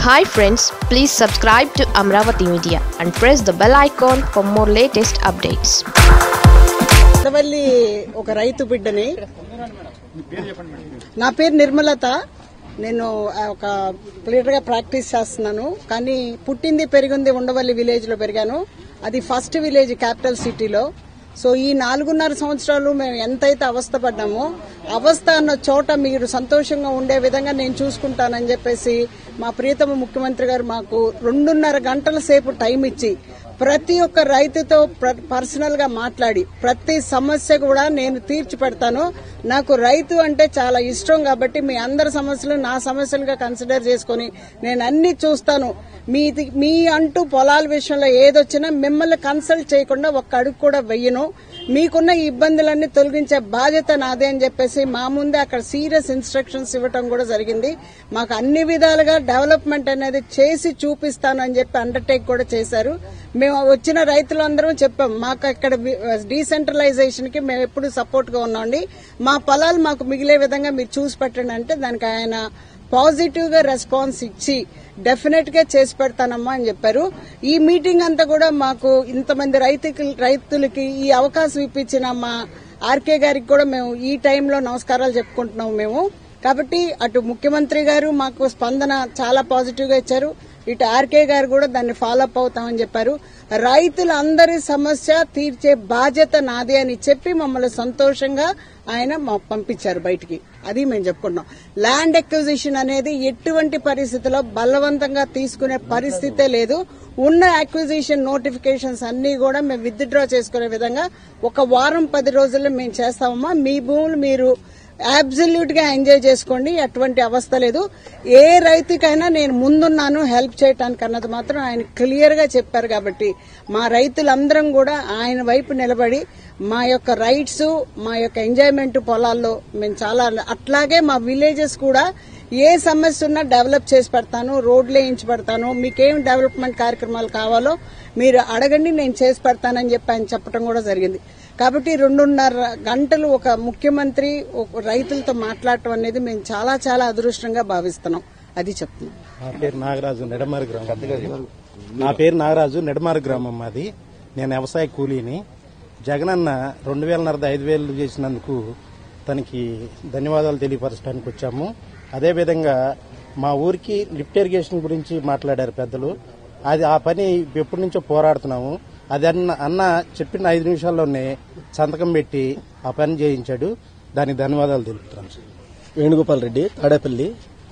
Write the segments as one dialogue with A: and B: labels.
A: hi friends please subscribe to Amaravati media and press the bell icon for more latest updates
B: Undavalli ఒక రైతు బిడ్డని నా పేరు నిర్మలత నేను ఆ, ఒక ప్లేయర్ గా ప్రాక్టీస్ చేస్తున్నాను కానీ పుట్టింది పెరిగింది ఉండవల్లి విలేజ్ లో పెరిగాను అది ఫస్ట్ విలేజ్ క్యాపిటల్ సిటీలో సో ఈ నాలుగున్నర సంవత్సరాలు మేము ఎంతైతే అవస్థపడ్డామో అవస్థ అన్న చోట మీరు సంతోషంగా ఉండే విధంగా నేను చూసుకుంటానని చెప్పేసి మా ప్రియతమ ముఖ్యమంత్రి గారు మాకు రెండున్నర గంటల సేపు టైం ఇచ్చి ప్రతి ఒక్క రైతుతో పర్సనల్ గా మాట్లాడి ప్రతి సమస్య కూడా నేను తీర్చి పెడతాను నాకు రైతు అంటే చాలా ఇష్టం కాబట్టి మీ అందరి సమస్యలు నా సమస్యలుగా కన్సిడర్ చేసుకుని నేను అన్ని చూస్తాను మీ మీ అంటూ పొలాల విషయంలో ఏదొచ్చినా మిమ్మల్ని కన్సల్ట్ చేయకుండా ఒక్క అడుగు కూడా వెయ్యను మీకున్న ఈ ఇబ్బందులన్నీ తొలగించే బాధ్యత నాదే అని చెప్పేసి మా ముందే అక్కడ సీరియస్ ఇన్స్ట్రక్షన్స్ ఇవ్వటం కూడా జరిగింది మాకు అన్ని విధాలుగా డెవలప్మెంట్ అనేది చేసి చూపిస్తాను అని చెప్పి అండర్టేక్ కూడా చేశారు మేము వచ్చిన రైతులందరం చెప్పాం మాకు ఇక్కడ డీసెంట్రలైజేషన్ కి మేము ఎప్పుడు సపోర్ట్ గా ఉన్నాండి మా పొలాలు మాకు మిగిలే విధంగా మీరు చూసి పెట్టండి అంటే దానికి ఆయన పాజిటివ్ గా రెస్పాన్స్ ఇచ్చి డెఫినెట్ గా చేసి పెడతానమ్మా అని చెప్పారు ఈ మీటింగ్ అంతా కూడా మాకు ఇంతమంది రైతుకి రైతులకి ఈ అవకాశం ఇప్పించిన మా ఆర్కే గారికి కూడా మేము ఈ టైంలో నమస్కారాలు చెప్పుకుంటున్నాము మేము కాబట్టి అటు ముఖ్యమంత్రి గారు మాకు స్పందన చాలా పాజిటివ్ గా ఇచ్చారు ఇటు ఆర్కే గారు కూడా దాన్ని ఫాలో అప్ అవుతామని చెప్పారు రైతులందరి సమస్య తీర్చే బాధ్యత నాది అని చెప్పి మమ్మల్ని సంతోషంగా ఆయన మా పంపించారు బయటికి అది మేము చెప్పుకుంటున్నాం ల్యాండ్ ఎక్విజిషన్ అనేది ఎటువంటి పరిస్థితిలో బలవంతంగా తీసుకునే పరిస్థితే లేదు ఉన్న అక్విజిషన్ నోటిఫికేషన్స్ అన్ని కూడా మేము విత్డ్రా చేసుకునే విధంగా ఒక వారం పది రోజుల్లో మేము చేస్తామమ్మా మీ భూములు మీరు అబ్జల్యూట్ గా ఎంజాయ్ చేసుకోండి అటువంటి అవస్థ లేదు ఏ రైతుకైనా నేను ముందున్నాను హెల్ప్ చేయటానికి అన్నది మాత్రం ఆయన క్లియర్ గా చెప్పారు కాబట్టి మా రైతులందరం కూడా ఆయన వైపు నిలబడి మా యొక్క రైట్స్ మా యొక్క ఎంజాయ్మెంట్ పొలాల్లో మేము చాలా అట్లాగే మా విలేజెస్ కూడా ఏ సమస్య ఉన్నా డెవలప్ చేసి పెడతాను రోడ్లు వేయించి పెడతాను మీకేం డెవలప్మెంట్ కార్యక్రమాలు కావాలో మీరు అడగండి నేను చేసి పెడతానని చెప్పి ఆయన చెప్పడం కూడా జరిగింది కాబట్టి రెండున్నర గంటలు ఒక ముఖ్యమంత్రి ఒక రైతులతో మాట్లాడటం అనేది మేము చాలా చాలా అదృష్టంగా భావిస్తున్నాం అది చెప్తున్నాం
C: నా పేరు నాగరాజు నెడమారి గ్రామం నా పేరు నాగరాజు నెడమారి గ్రామం మాది నేను వ్యవసాయ కూలీని జగనన్న రెండు వేలన్నర ఐదు వేలు చేసినందుకు తనకి ధన్యవాదాలు తెలియపరచడానికి వచ్చాము అదేవిధంగా మా ఊరికి లిఫ్ట్ ఇరిగేషన్ గురించి మాట్లాడారు పెద్దలు అది ఆ పని ఎప్పటి నుంచో పోరాడుతున్నాము అది అన్న అన్న చెప్పిన ఐదు నిమిషాల్లోనే సంతకం పెట్టి ఆ పని చేయించాడు దానికి ధన్యవాదాలు తెలుపుతున్నాను సార్
D: వేణుగోపాల్ రెడ్డి తాడేపల్లి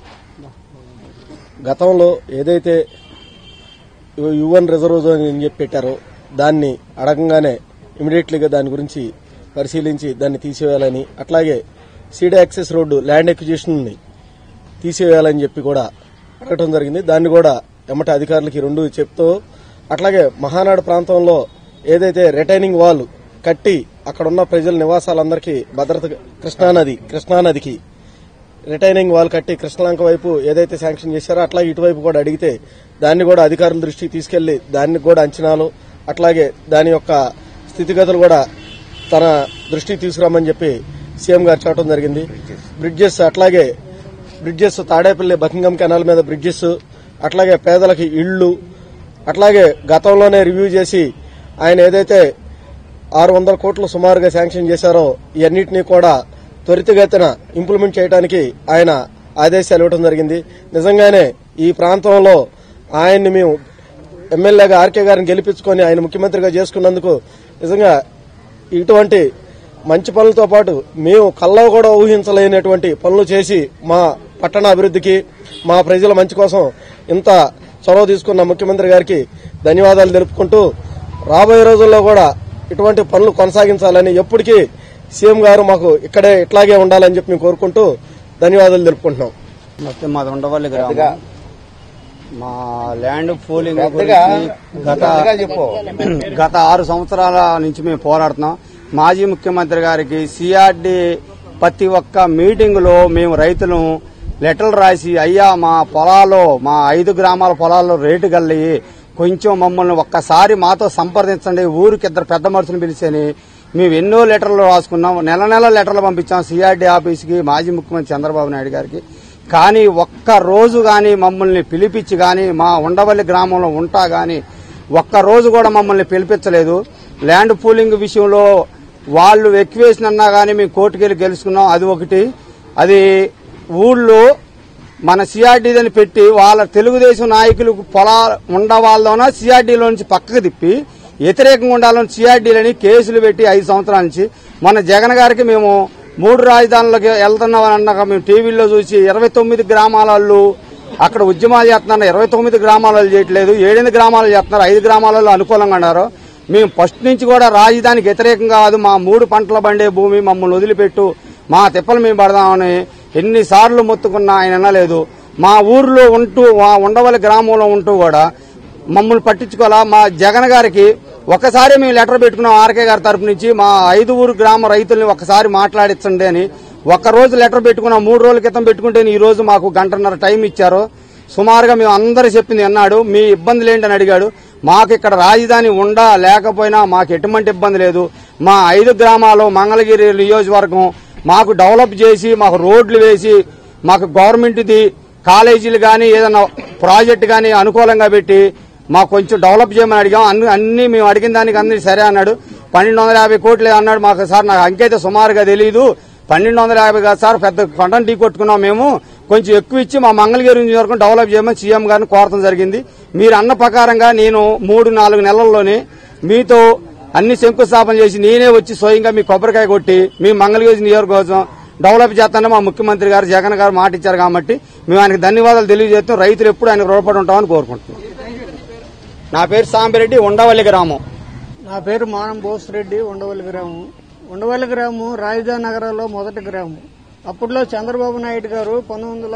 D: గతంలో ఏదైతే యువన్ రిజర్వ్ జోన్ అని చెప్పి పెట్టారో దాన్ని అడగంగానే ఇమీడియట్లీగా దాని గురించి పరిశీలించి దాన్ని తీసివేయాలని అట్లాగే seed access road land acquisition ని తీసివేయాలని చెప్పి కూడా అడగటం జరిగింది దాన్ని కూడా ఎమ్మటి అధికారులకి రెండు చెప్తూ అట్లాగే మహానాడు ప్రాంతంలో ఏదైతే రిటైనింగ్ వాల్ కట్టి అక్కడున్న ప్రజల నివాసాలందరికీ భద్రత కృష్ణానది కృష్ణానదికి రిటైనింగ్ వాల్ కట్టి కృష్ణలంక వైపు ఏదైతే శాంక్షన్ చేశారో అట్లాగే ఇటువైపు కూడా అడిగితే దాన్ని కూడా అధికారుల దృష్టికి తీసుకెళ్లి దానికి కూడా అంచనాలు అట్లాగే దాని యొక్క స్థితిగతులు కూడా తన దృష్టికి తీసుకురామని చెప్పి సీఎం గారు చెప్పడం జరిగింది బ్రిడ్జెస్ అట్లాగే బ్రిడ్జెస్ తాడేపల్లి బకింగం కెనాల్ మీద బ్రిడ్జెస్ అట్లాగే పేదలకి ఇళ్లు అట్లాగే గతంలోనే రివ్యూ చేసి ఆయన ఏదైతే ఆరు వందల కోట్లు సుమారుగా శాంక్షన్ చేశారో ఇవన్నిటినీ కూడా త్వరితగతిన ఇంప్లిమెంట్ చేయడానికి ఆయన ఆదేశాలు ఇవ్వడం జరిగింది నిజంగానే ఈ ప్రాంతంలో ఆయన్ని మేము ఎమ్మెల్యేగా ఆర్కే గారిని గెలిపించుకొని ఆయన ముఖ్యమంత్రిగా చేసుకున్నందుకు నిజంగా ఇటువంటి మంచి పనులతో పాటు మేము కల్లో కూడా ఊహించలేనటువంటి పనులు చేసి మా పట్టణ అభివృద్ధికి మా ప్రజల మంచి కోసం ఇంత చొరవ తీసుకున్న ముఖ్యమంత్రి గారికి ధన్యవాదాలు తెలుపుకుంటూ రాబోయే రోజుల్లో కూడా ఇటువంటి పనులు కొనసాగించాలని ఎప్పటికీ సీఎం గారు మాకు ఇక్కడే ఇట్లాగే ఉండాలని చెప్పి మేము కోరుకుంటూ ధన్యవాదాలు తెలుపుకుంటున్నాం
E: మొత్తం మాది ఉండవల్లి గ్రామం మా ల్యాండ్ పూలింగ్ గురించి గత గత ఆరు సంవత్సరాల నుంచి మేము పోరాడుతున్నాం మాజీ ముఖ్యమంత్రి గారికి సిఆర్డి ప్రతి ఒక్క మీటింగ్ లో మేము రైతులు లెటర్లు రాసి అయ్యా మా పొలాల్లో మా ఐదు గ్రామాల పొలాల్లో రేటు గల్లి కొంచెం మమ్మల్ని ఒక్కసారి మాతో సంప్రదించండి ఊరికి ఇద్దరు పెద్ద మనుషులు పిలిచని మేము ఎన్నో లెటర్లు రాసుకున్నాం నెల నెల లెటర్లు పంపించాం సిఆర్డీ ఆఫీస్కి మాజీ ముఖ్యమంత్రి చంద్రబాబు నాయుడు గారికి కానీ ఒక్క రోజు గాని మమ్మల్ని పిలిపించి గాని మా ఉండవల్లి గ్రామంలో ఉంటా గాని ఒక్క రోజు కూడా మమ్మల్ని పిలిపించలేదు ల్యాండ్ పూలింగ్ విషయంలో వాళ్ళు ఎక్వేషన్ అన్నా గానీ మేము కోర్టుకెళ్ళి గెలుచుకున్నాం అది ఒకటి అది ఊళ్ళో మన సిఆర్డీని పెట్టి వాళ్ళ తెలుగుదేశం నాయకులు పొలా ఉండవాళ్ళలోన సిఆర్డీలో నుంచి పక్కకు తిప్పి వ్యతిరేకంగా ఉండాలని సిఆర్డీలని కేసులు పెట్టి ఐదు సంవత్సరాల నుంచి మన జగన్ గారికి మేము మూడు రాజధానులకు వెళ్తున్నామని అన్నాక మేము టీవీలో చూసి ఇరవై తొమ్మిది గ్రామాలలో అక్కడ ఉద్యమాలు చేస్తున్నారు ఇరవై తొమ్మిది గ్రామాలలో చేయట్లేదు ఏడెనిమిది గ్రామాలు చేస్తున్నారు ఐదు గ్రామాలలో అనుకూలంగా ఉన్నారు మేము ఫస్ట్ నుంచి కూడా రాజధానికి వ్యతిరేకంగా కాదు మా మూడు పంటల బండే భూమి మమ్మల్ని వదిలిపెట్టు మా తిప్పలు మేము పడదామని ఎన్నిసార్లు మొత్తుకున్నా ఆయన వినలేదు మా ఊర్లో ఉంటూ మా ఉండవల్లి గ్రామంలో ఉంటూ కూడా మమ్మల్ని పట్టించుకోవాలా మా జగన్ గారికి ఒకసారి మేము లెటర్ పెట్టుకున్నాం ఆర్కే గారి తరపు నుంచి మా ఐదు ఊరు గ్రామ రైతుల్ని ఒకసారి మాట్లాడించండి అని ఒక్క రోజు లెటర్ పెట్టుకున్నాం మూడు రోజుల క్రితం పెట్టుకుంటే ఈ రోజు మాకు గంటన్నర టైం ఇచ్చారు సుమారుగా మేము అందరూ చెప్పింది అన్నాడు మీ ఇబ్బందులు ఏంటని అడిగాడు మాకు ఇక్కడ రాజధాని ఉండా లేకపోయినా మాకు ఎటువంటి ఇబ్బంది లేదు మా ఐదు గ్రామాలు మంగళగిరి నియోజకవర్గం మాకు డెవలప్ చేసి మాకు రోడ్లు వేసి మాకు గవర్నమెంట్ది కాలేజీలు కానీ ఏదైనా ప్రాజెక్ట్ కానీ అనుకూలంగా పెట్టి మాకు కొంచెం డెవలప్ చేయమని అడిగాం అన్ని అన్ని మేము అడిగిన దానికి అన్ని సరే అన్నాడు పన్నెండు వందల యాభై కోట్లు అన్నాడు మాకు సార్ నాకు అంకైతే సుమారుగా తెలియదు పన్నెండు వందల యాభై కాదు సార్ పెద్ద కొండను ఢీ కొట్టుకున్నాం మేము కొంచెం ఎక్కువ ఇచ్చి మా మంగళగిరి నియోజకవర్గం డెవలప్ చేయమని సీఎం గారిని కోరటం జరిగింది మీరు అన్న ప్రకారంగా నేను మూడు నాలుగు నెలల్లోనే మీతో అన్ని శంకుస్థాపన చేసి నేనే వచ్చి స్వయంగా మీ కొబ్బరికాయ కొట్టి మీ మంగళగిరి నియోజకవర్గం డెవలప్ చేస్తానని మా ముఖ్యమంత్రి గారు జగన్ గారు మాట ఇచ్చారు కాబట్టి మేము ఆయనకు ధన్యవాదాలు తెలియజేస్తాం రైతులు ఎప్పుడు ఆయన రుణపడి ఉంటామని కోరుకుంటున్నాం నా పేరు సాంబిరెడ్డి ఉండవల్లి గ్రామం
F: నా పేరు మానం బోసిరెడ్డి ఉండవల్లి గ్రామం ఉండవల్లి గ్రామం రాజధాని నగరాల్లో మొదటి గ్రామం అప్పట్లో చంద్రబాబు నాయుడు గారు పంతొమ్మిది వందల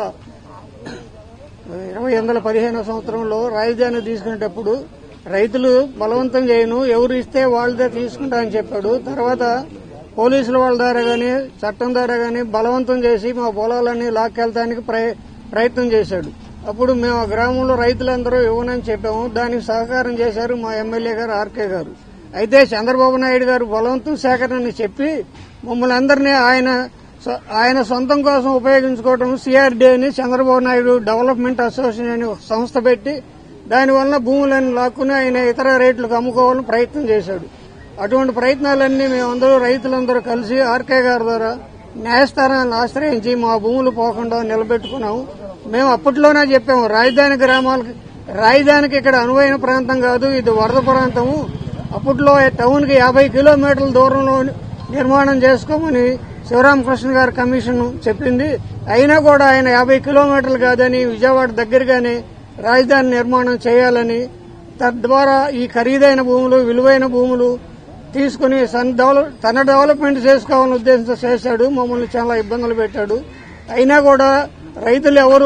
F: ఇరవై వందల పదిహేను సంవత్సరంలో రాజధాని తీసుకునేటప్పుడు రైతులు బలవంతం చేయను ఎవరు ఇస్తే వాళ్ళదే తీసుకుంటా అని చెప్పాడు తర్వాత పోలీసుల వాళ్ళ ద్వారా గాని చట్టం ద్వారా గాని బలవంతం చేసి మా పొలాలన్నీ లాక్కెళ్తానికి ప్రయ- ప్రయత్నం చేశాడు అప్పుడు మేము ఆ గ్రామంలో రైతులందరూ ఇవ్వనని చెప్పాము దానికి సహకారం చేశారు మా ఎమ్మెల్యే గారు ఆర్కే గారు అయితే చంద్రబాబు నాయుడు గారు బలవంతం సేకరణ చెప్పి మమ్మల్ని అందరినీ ఆయన సొ- ఆయన సొంతం కోసం ఉపయోగించుకోవడం సిఆర్డీ అని చంద్రబాబు నాయుడు డెవలప్మెంట్ అసోసియేషన్ అని ఒక సంస్థ పెట్టి దానివల్ల భూములను లాక్కుని ఆయన ఇతర రేట్లకు అమ్ముకోవాలని ప్రయత్నం చేశాడు అటువంటి ప్రయత్నాలన్నీ మేమందరూ రైతులందరూ కలిసి ఆర్కే గారి ద్వారా న్యాయస్థానాన్ని ఆశ్రయించి మా భూములు పోకుండా నిలబెట్టుకున్నాము మేము అప్పట్లోనే చెప్పాము రాజధాని గ్రామాలకి రాజధానికి ఇక్కడ అనువైన ప్రాంతం కాదు ఇది వరద ప్రాంతము అప్పట్లో టౌన్ కి యాభై కిలోమీటర్ల దూరంలో నిర్మాణం చేసుకోమని శివరామకృష్ణ గారి కమిషన్ చెప్పింది అయినా కూడా ఆయన యాభై కిలోమీటర్లు కాదని విజయవాడ దగ్గరగానే రాజధాని నిర్మాణం చేయాలని తద్వారా ఈ ఖరీదైన భూములు విలువైన భూములు తీసుకుని సన్ డెవలప్ తన డెవలప్మెంట్ చేసుకోవాలని ఉద్దేశంతో చేశాడు మమ్మల్ని చాలా ఇబ్బందులు పెట్టాడు అయినా కూడా రైతులు ఎవరు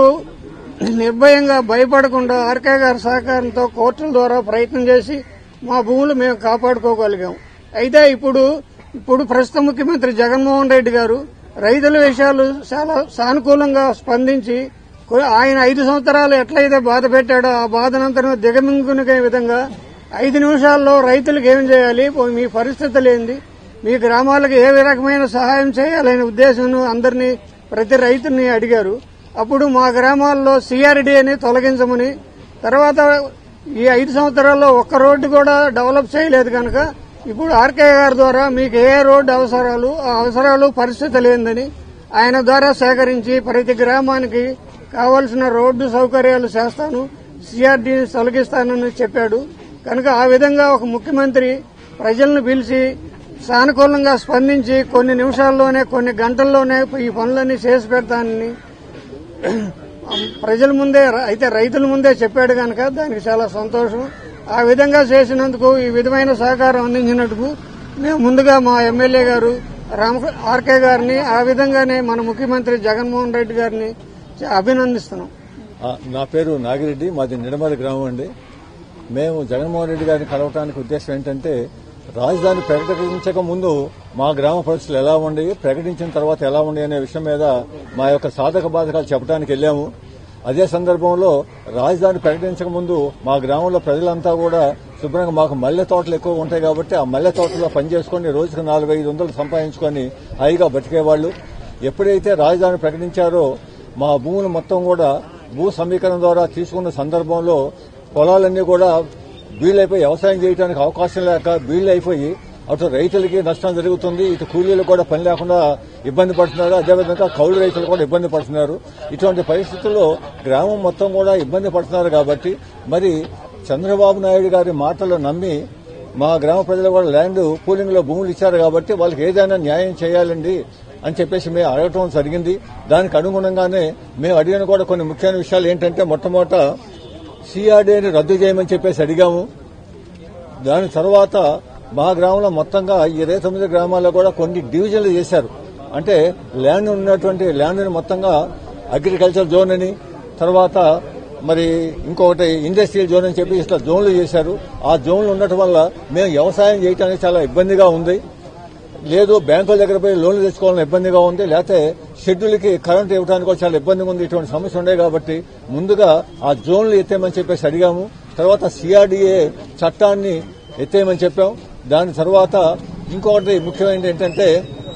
F: నిర్భయంగా భయపడకుండా ఆర్కే గారి సహకారంతో కోర్టుల ద్వారా ప్రయత్నం చేసి మా భూములు మేము కాపాడుకోగలిగాం అయితే ఇప్పుడు ఇప్పుడు ప్రస్తుత ముఖ్యమంత్రి జగన్మోహన్ రెడ్డి గారు రైతుల విషయాలు చాలా సానుకూలంగా స్పందించి కొ- ఆయన ఐదు సంవత్సరాలు ఎట్లయితే బాధ పెట్టాడో ఆ బాధనంతరం దిగమింగునిగే విధంగా ఐదు నిమిషాల్లో రైతులకు ఏం చేయాలి పో- మీ పరిస్థితులు ఏంది మీ గ్రామాలకు ఏ రకమైన సహాయం చేయాలనే ఉద్దేశం అందరినీ ప్రతి రైతుని అడిగారు అప్పుడు మా గ్రామాల్లో సిఆర్డీ అని తొలగించమని తర్వాత ఈ ఐదు సంవత్సరాల్లో ఒక్క రోడ్డు కూడా డెవలప్ చేయలేదు కనుక ఇప్పుడు ఆర్కే గారి ద్వారా మీకు ఏ రోడ్డు అవసరాలు ఆ అవసరాలు పరిస్థితులు ఏందని ఆయన ద్వారా సేకరించి ప్రతి గ్రామానికి కావలసిన రోడ్డు సౌకర్యాలు చేస్తాను సిఆర్డీని తొలగిస్తానని చెప్పాడు కనుక ఆ విధంగా ఒక ముఖ్యమంత్రి ప్రజలను పిలిచి సానుకూలంగా స్పందించి కొన్ని నిమిషాల్లోనే కొన్ని గంటల్లోనే ఈ పనులన్నీ చేసి పెడతానని ప్రజల ముందే అయితే రైతుల ముందే చెప్పాడు కనుక దానికి చాలా సంతోషం ఆ విధంగా చేసినందుకు ఈ విధమైన సహకారం అందించినందుకు మేము ముందుగా మా ఎమ్మెల్యే గారు రామ ఆర్కే గారిని ఆ విధంగానే మన ముఖ్యమంత్రి జగన్మోహన్ రెడ్డి గారిని అభినందిస్తున్నాం
G: ఆ, నా పేరు నాగిరెడ్డి మాది నిడమల గ్రామం అండి మేము జగన్మోహన్ రెడ్డి గారిని కలవటానికి ఉద్దేశం ఏంటంటే రాజధాని ప్రకటించక ముందు మా గ్రామ పరిస్థితులు ఎలా ఉండేవి ప్రకటించిన తర్వాత ఎలా ఉండే అనే విషయం మీద మా యొక్క సాధక బాధకాలు చెప్పడానికి వెళ్ళాము అదే సందర్భంలో రాజధాని ప్రకటించక ముందు మా గ్రామంలో ప్రజలంతా కూడా శుభ్రంగా మాకు మల్లె తోటలు ఎక్కువ ఉంటాయి కాబట్టి ఆ మల్లె తోటలో పనిచేసుకుని రోజుకు నాలుగు ఐదు వందలు సంపాదించుకొని హాయిగా బతికేవాళ్ళు ఎప్పుడైతే రాజధాని ప్రకటించారో మా భూములు మొత్తం కూడా భూ సమీకరణ ద్వారా తీసుకున్న సందర్భంలో పొలాలన్నీ కూడా బీళ్ళైపోయి వ్యవసాయం చేయడానికి అవకాశం లేక బీళ్ళైపోయి అటు రైతులకి నష్టం జరుగుతుంది ఇటు కూలీలకు కూడా పని లేకుండా ఇబ్బంది పడుతున్నారు అదేవిధంగా కౌలు రైతులు కూడా ఇబ్బంది పడుతున్నారు ఇటువంటి పరిస్థితుల్లో గ్రామం మొత్తం కూడా ఇబ్బంది పడుతున్నారు కాబట్టి మరి చంద్రబాబు నాయుడు గారి మాటలు నమ్మి మా గ్రామ ప్రజలు కూడా ల్యాండ్ పూలింగ్ లో భూములు ఇచ్చారు కాబట్టి వాళ్ళకి ఏదైనా న్యాయం చేయాలండి అని చెప్పేసి మేము అడగటం జరిగింది దానికి అనుగుణంగానే మేము అడిగిన కూడా కొన్ని ముఖ్యమైన విషయాలు ఏంటంటే మొట్టమొదట సిఆర్డీని రద్దు చేయమని చెప్పేసి అడిగాము దాని తర్వాత మా గ్రామంలో మొత్తంగా ఇరవై తొమ్మిది గ్రామాల్లో కూడా కొన్ని డివిజన్లు చేశారు అంటే ల్యాండ్ ఉన్నటువంటి ల్యాండ్ని మొత్తంగా అగ్రికల్చర్ జోన్ అని తర్వాత మరి ఇంకొకటి ఇండస్ట్రియల్ జోన్ అని చెప్పి ఇట్లా జోన్లు చేశారు ఆ జోన్లు ఉండటం వల్ల మేము వ్యవసాయం చేయడానికి చాలా ఇబ్బందిగా ఉంది లేదు బ్యాంకుల దగ్గర పోయి లోన్లు తెచ్చుకోవాలని ఇబ్బందిగా ఉంది లేకపోతే షెడ్యూల్కి కరెంట్ ఇవ్వడానికి కూడా చాలా ఇబ్బందిగా ఉంది ఇటువంటి సమస్య ఉండే కాబట్టి ముందుగా ఆ జోన్లు ఎత్తేయమని చెప్పేసి అడిగాము తర్వాత సిఆర్డీఏ చట్టాన్ని ఎత్తేయమని చెప్పాం దాని తర్వాత ఇంకొకటి ముఖ్యమైనది ఏంటంటే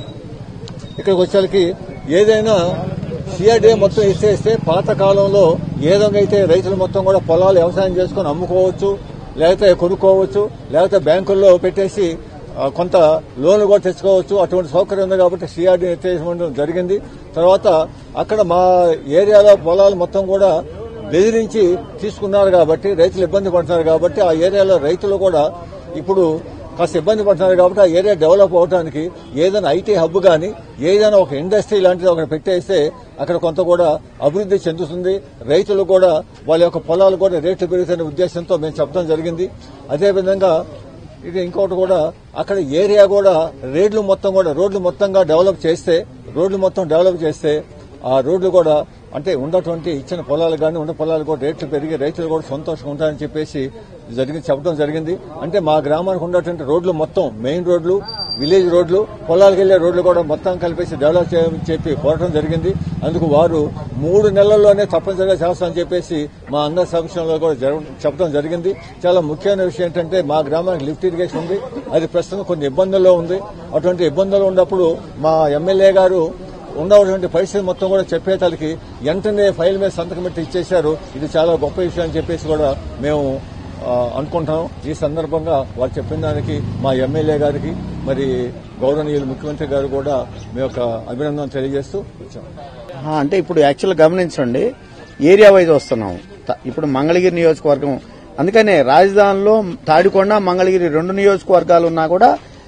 G: ఇక్కడికి వచ్చేసరికి ఏదైనా సిఆర్డీఏ మొత్తం ఇచ్చేస్తే పాత కాలంలో ఏ విధంగా అయితే రైతులు మొత్తం కూడా పొలాలు వ్యవసాయం చేసుకుని అమ్ముకోవచ్చు లేకపోతే కొనుక్కోవచ్చు లేకపోతే బ్యాంకుల్లో పెట్టేసి ఆ, కొంత లోన్లు కూడా తెచ్చుకోవచ్చు అటువంటి సౌకర్యం ఉంది కాబట్టి సిఆర్డీ ఎత్తేయడం జరిగింది తర్వాత అక్కడ మా ఏరియాలో పొలాలు మొత్తం కూడా బెదిరించి తీసుకున్నారు కాబట్టి రైతులు ఇబ్బంది పడుతున్నారు కాబట్టి ఆ ఏరియాలో రైతులు కూడా ఇప్పుడు కాస్త ఇబ్బంది పడుతున్నారు కాబట్టి ఆ ఏరియా డెవలప్ అవడానికి ఏదైనా ఐటీ హబ్ కానీ ఏదైనా ఒక ఇండస్ట్రీ లాంటిది ఒకటి పెట్టేస్తే అక్కడ కొంత కూడా అభివృద్ధి చెందుతుంది రైతులు కూడా వాళ్ళ యొక్క పొలాలు కూడా రేట్లు పెరుగుతున్న ఉద్దేశంతో మేము చెప్పడం జరిగింది అదేవిధంగా ఇది ఇంకోటి కూడా అక్కడ ఏరియా కూడా రోడ్లు మొత్తం కూడా రోడ్లు మొత్తంగా డెవలప్ చేస్తే రోడ్లు మొత్తం డెవలప్ చేస్తే ఆ రోడ్లు కూడా అంటే ఉన్నటువంటి ఇచ్చిన పొలాలు కానీ ఉన్న పొలాలు కూడా రేట్లు పెరిగి రైతులు కూడా సంతోషంగా ఉంటారని చెప్పేసి జరిగింది చెప్పడం జరిగింది అంటే మా గ్రామానికి ఉన్నటువంటి రోడ్లు మొత్తం మెయిన్ రోడ్లు విలేజ్ రోడ్లు పొలాలకు వెళ్లే రోడ్లు కూడా మొత్తం కలిపేసి డెవలప్ చేయమని చెప్పి కోరడం జరిగింది అందుకు వారు మూడు నెలల్లోనే తప్పనిసరిగా చేస్తామని చెప్పేసి మా అందరి సమక్షంలో కూడా జరగ- చెప్పడం జరిగింది చాలా ముఖ్యమైన విషయం ఏంటంటే మా గ్రామానికి లిఫ్ట్ ఇరిగేషన్ ఉంది అది ప్రస్తుతం కొన్ని ఇబ్బందుల్లో ఉంది అటువంటి ఇబ్బందులు ఉన్నప్పుడు మా ఎమ్మెల్యే గారు ఉన్నటువంటి పరిస్థితి మొత్తం కూడా చెప్పేతలకి వెంటనే ఫైల్ మీద సంతకం పెట్టి ఇచ్చేశారు ఇది చాలా గొప్ప విషయం అని చెప్పేసి కూడా మేము ఆ, అనుకుంటున్నాం ఈ సందర్భంగా వారు చెప్పిన దానికి మా ఎమ్మెల్యే గారికి మరి గౌరవనీయులు ముఖ్యమంత్రి గారు కూడా మీ యొక్క అభినందన తెలియజేస్తూ వచ్చాం
H: ఆ, అంటే ఇప్పుడు యాక్చువల్ గమనించండి ఏరియా వైజ్ వస్తున్నాం త- ఇప్పుడు మంగళగిరి నియోజకవర్గం అందుకనే రాజధానిలో తాడికొండ మంగళగిరి రెండు నియోజకవర్గాలు ఉన్నా కూడా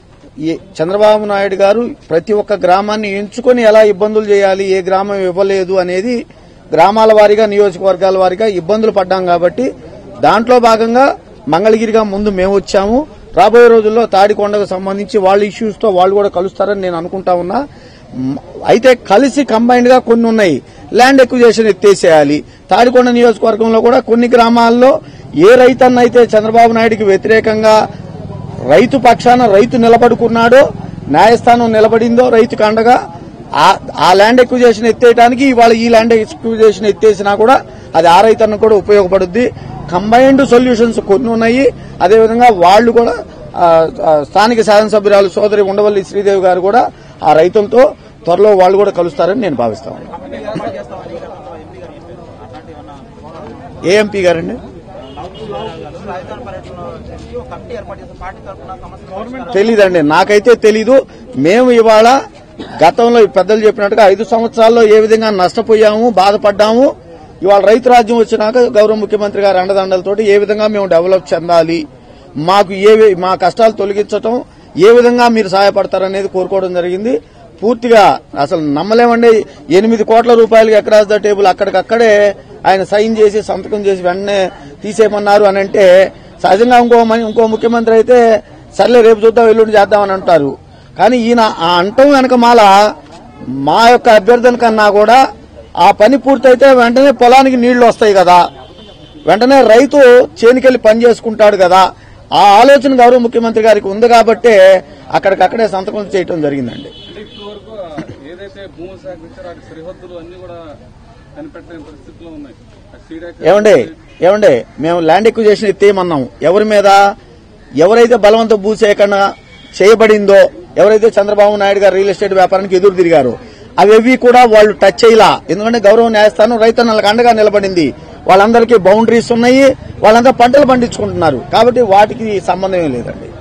H: ఈ చంద్రబాబు నాయుడు గారు ప్రతి ఒక్క గ్రామాన్ని ఎంచుకొని ఎలా ఇబ్బందులు చేయాలి ఏ గ్రామం ఇవ్వలేదు అనేది గ్రామాల వారీగా నియోజకవర్గాల వారీగా ఇబ్బందులు పడ్డాం కాబట్టి దాంట్లో భాగంగా మంగళగిరిగా ముందు మేము వచ్చాము రాబోయే రోజుల్లో తాడికొండకు సంబంధించి వాళ్ళ ఇష్యూస్ తో వాళ్ళు కూడా కలుస్తారని నేను అనుకుంటా ఉన్నా మ్, అయితే కలిసి కంబైన్డ్ గా కొన్ని ఉన్నాయి ల్యాండ్ ఎక్విజేషన్ ఎత్తేసేయాలి తాడికొండ నియోజకవర్గంలో కూడా కొన్ని గ్రామాల్లో ఏ రైతన్న అయితే చంద్రబాబు నాయుడికి వ్యతిరేకంగా రైతు పక్షాన రైతు నిలబడుకున్నాడో న్యాయస్థానం నిలబడిందో రైతుకు అండగా ఆ- ఆ ల్యాండ్ ఎక్విజేషన్ ఎత్తేయడానికి ఇవాళ ఈ ల్యాండ్ ఎక్విజేషన్ ఎత్తేసినా కూడా అది ఆ రైతన్న కూడా ఉపయోగపడుద్ది కంబైన్డ్ సొల్యూషన్స్ కొన్ని ఉన్నాయి అదేవిధంగా వాళ్ళు కూడా ఆ, ఆ, స్థానిక శాసనసభ్యురాలు సోదరి ఉండవల్లి శ్రీదేవి గారు కూడా ఆ రైతులతో త్వరలో వాళ్ళు కూడా కలుస్తారని నేను భావిస్తాను ఏ ఎంపీ గారండి తెలీదండి నాకైతే తెలీదు మేము ఇవాళ గతంలో ఈ పెద్దలు చెప్పినట్టుగా ఐదు సంవత్సరాల్లో ఏ విధంగా నష్టపోయాము బాధపడ్డాము ఇవాళ రైతు రాజ్యం వచ్చినాక గౌరవ ముఖ్యమంత్రి గారి అండదండలతోటి ఏ విధంగా మేము డెవలప్ చెందాలి మాకు ఏ వి- మా కష్టాలు తొలగించటం ఏ విధంగా మీరు సహాయపడతారనేది కోరుకోవడం జరిగింది పూర్తిగా అసలు నమ్మలేమండి ఎనిమిది కోట్ల రూపాయలకి ఎక్రాస్ ద టేబుల్ అక్కడికక్కడే ఆయన సైన్ చేసి సంతకం చేసి వెంటనే తీసేయమన్నారు అని అంటే సహజంగా ఇంకో మని- ఇంకో ముఖ్యమంత్రి అయితే సర్లే రేపు చూద్దాం ఎల్లుండి చేద్దామని అంటారు కానీ ఈయన ఆ అంటం వెనక మాల మా యొక్క అభ్యర్థన కన్నా కూడా ఆ పని పూర్తయితే వెంటనే పొలానికి నీళ్లు వస్తాయి కదా వెంటనే రైతు చేనుకెళ్లి పని చేసుకుంటాడు కదా ఆ ఆలోచన గౌరవ ముఖ్యమంత్రి గారికి ఉంది కాబట్టే అక్కడికక్కడే సంతకం చేయటం జరిగిందండి
I: అంటే ఇప్పటి వరకు ఏదైతే భూములు సేకరించారో అటు సరిహద్దులు అన్ని కూడా కనిపెట్టలేని పరిస్థితిలో ఉన్నాయి ఆ సీడాక్
H: ఏమండి ఏమండి మేము ల్యాండ్ ఎక్విజేషన్ ఎత్తేయమన్నాం ఎవరి మీద ఎవరైతే బలవంత భూసేకరణ చేయబడిందో ఎవరైతే చంద్రబాబు నాయుడు గారు రియల్ ఎస్టేట్ వ్యాపారానికి ఎదురు తిరిగారో అవి కూడా వాళ్ళు టచ్ చేయలా ఎందుకంటే గౌరవ న్యాయస్థానం రైతన్నలకు అండగా నిలబడింది వాళ్ళందరికీ బౌండరీస్ ఉన్నాయి వాళ్ళంతా పంటలు పండించుకుంటున్నారు కాబట్టి వాటికి సంబంధం ఏం లేదండి